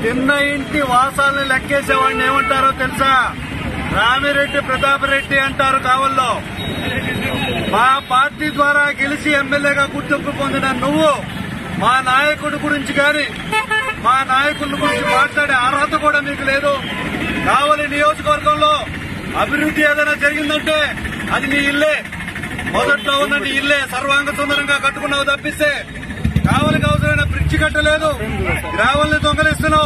తిన్న ఇంటి వాసాలను లెక్కేసేవాడిని ఏమంటారో తెలుసా రామిరెడ్డి ప్రతాప్ రెడ్డి అంటారు కావల్లో మా పార్టీ ద్వారా గెలిచి ఎమ్మెల్యేగా గుర్తింపు పొందిన నువ్వు మా నాయకుడి గురించి కానీ మా నాయకుల గురించి మాట్లాడే అర్హత కూడా మీకు లేదు కావలి నియోజకవర్గంలో అభివృద్ధి ఏదైనా జరిగిందంటే అది నీ ఇల్లే మొదట్లో ఉన్న నీ ఇల్లే సర్వాంగ సుందరంగా కట్టుకున్నావు తప్పిస్తే కావలికి అవసరమైన బ్రిడ్జి కట్టలేదు గ్రావల్ని దొంగలిస్తున్నావు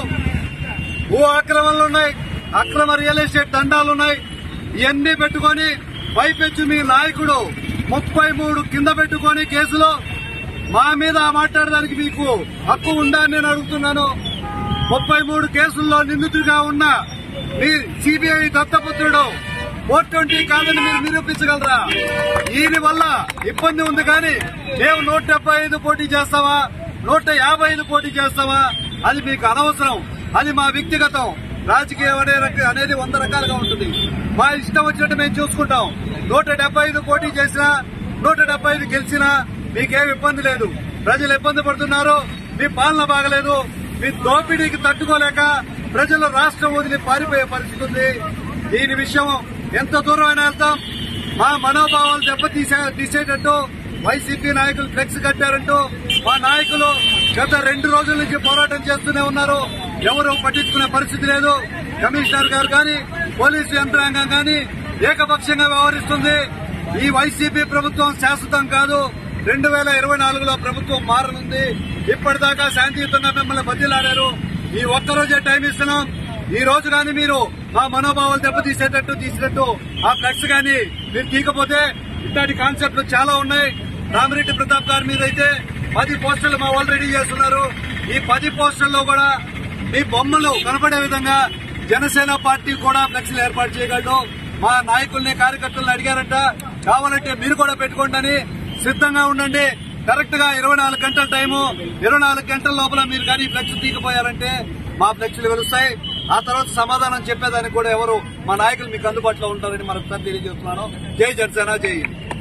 భూ ఆక్రమణలు ఉన్నాయి అక్రమ రియల్ ఎస్టేట్ దండాలు ఉన్నాయి ఇవన్నీ పెట్టుకొని పైపెచ్చు మీ నాయకుడు ముప్పై మూడు కింద పెట్టుకొని కేసులో మా మీద మాట్లాడడానికి మీకు హక్కు ఉందా అని నేను అడుగుతున్నాను ముప్పై మూడు కేసుల్లో నిందితుడిగా ఉన్న మీ సిబిఐ దత్తపుత్రుడు ఫోర్ ట్వంటీ కాదని మీరు నిరూపించగలరా దీని వల్ల ఇబ్బంది ఉంది కానీ మేము నూట డెబ్బై ఐదు పోటీ చేస్తావా నూట యాభై ఐదు పోటీ చేస్తావా అది మీకు అనవసరం అది మా వ్యక్తిగతం రాజకీయం అనే రక- అనేది వంద రకాలుగా ఉంటుంది మా ఇష్టం వచ్చినట్టు మేము చూసుకుంటాం నూట డెబ్బై ఐదు పోటీ చేసినా నూట డెబ్బై ఐదు గెలిచినా మీకేం ఇబ్బంది లేదు ప్రజలు ఇబ్బంది పడుతున్నారు మీ పాలన బాగలేదు మీ దోపిడీకి తట్టుకోలేక ప్రజలు రాష్ట్రం వదిలి పారిపోయే పరిస్థితి ఉంది దీని విషయం ఎంత దూరం అయినా వెళ్తాం మా మనోభావాలు దెబ్బతీసే తీసేటట్టు వైసీపీ నాయకులు ఫ్లెక్స్ కట్టారంటూ మా నాయకులు గత రెండు రోజుల నుంచి పోరాటం చేస్తూనే ఉన్నారు ఎవరు పట్టించుకునే పరిస్థితి లేదు కమిషనర్ గారు కానీ పోలీసు యంత్రాంగం కానీ ఏకపక్షంగా వ్యవహరిస్తుంది ఈ వైసీపీ ప్రభుత్వం శాశ్వతం కాదు రెండు వేల ఇరవై నాలుగులో ప్రభుత్వం మారనుంది ఇప్పటిదాకా శాంతియుతంగా మిమ్మల్ని బదిలాడారు ఈ ఒక్కరోజే టైం ఇస్తున్నాం ఈ రోజు కానీ మీరు మా మనోభావాలు దెబ్బతీసేటట్టు తీసినట్టు ఆ ఫ్లెక్స్ కానీ మీరు తీయకపోతే ఇట్లాంటి కాన్సెప్ట్లు చాలా ఉన్నాయి రామిరెడ్డి ప్రతాప్ గారి మీద అయితే పది పోస్టర్లు మా వాళ్ళు రెడీ చేస్తున్నారు ఈ పది పోస్టర్లో కూడా మీ బొమ్మలు కనపడే విధంగా జనసేన పార్టీ కూడా ఫ్లెక్సీలు ఏర్పాటు చేయగలడు మా నాయకుల్ని కార్యకర్తలను అడిగారంట కావాలంటే మీరు కూడా పెట్టుకోండి అని సిద్ధంగా ఉండండి కరెక్ట్ గా ఇరవై నాలుగు గంటల టైము ఇరవై నాలుగు గంటల లోపల మీరు కానీ ఫ్లెక్స్ తీకపోయారంటే మా ఫ్లెక్స్లు వెలుస్తాయి ఆ తర్వాత సమాధానం చెప్పేదానికి కూడా ఎవరు మా నాయకులు మీకు అందుబాటులో ఉంటారని మరొకసారి తెలియజేస్తున్నాను జై జనసేన జై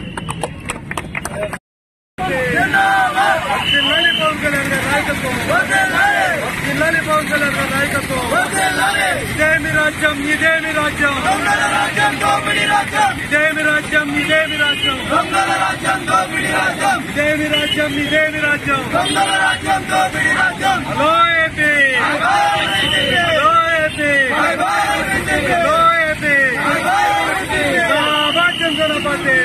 జిల్లాని పవన్ కళ్యాణ్ గారి నాయకత్వం జిల్లాని పవన్ కళ్యాణ్ గారి నాయకత్వం ఇదేమి రాజ్యం ఇదేమి రాజ్యం ఇదేమి రాజ్యం ఇదేమి రాజ్యం ఇదేమి రాజ్యం ఇదేమి రాజ్యం hello AP hello AP hello AP జిందాబాద్ జనసేన పార్టీ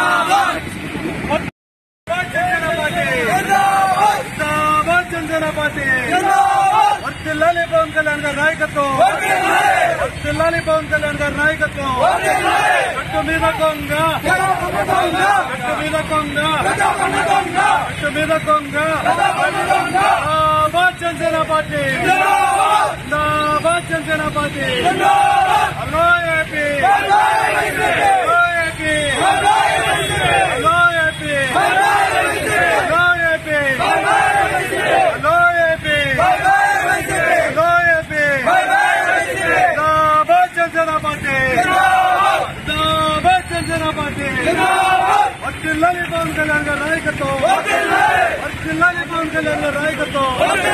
జిందాబాద్ జనసేన పార్టీ వర్తిల్లాలి పవన్ కళ్యాణ్ గారి నాయకత్వం వర్తిల్లాలి పవన్ కళ్యాణ్ గారి నాయకత్వం కట్టు మీద కొంగ కట్టు మీద కొంగ కట్టు మీద కొంగ జిందాబాద్ జనసేన పార్టీ జిందాబాద్ Jana Sena party hello AP hello AP hello AP hello AP hello AP hello AP జిందాబాద్ జనసేన పార్టీ జిందాబాద్ జనసేన పార్టీ వర్తిల్లాలి పవన్ కళ్యాణ్ గారి నాయకత్వం వర్తిల్లాలి పవన్ కళ్యాణ్ గారి నాయకత్వం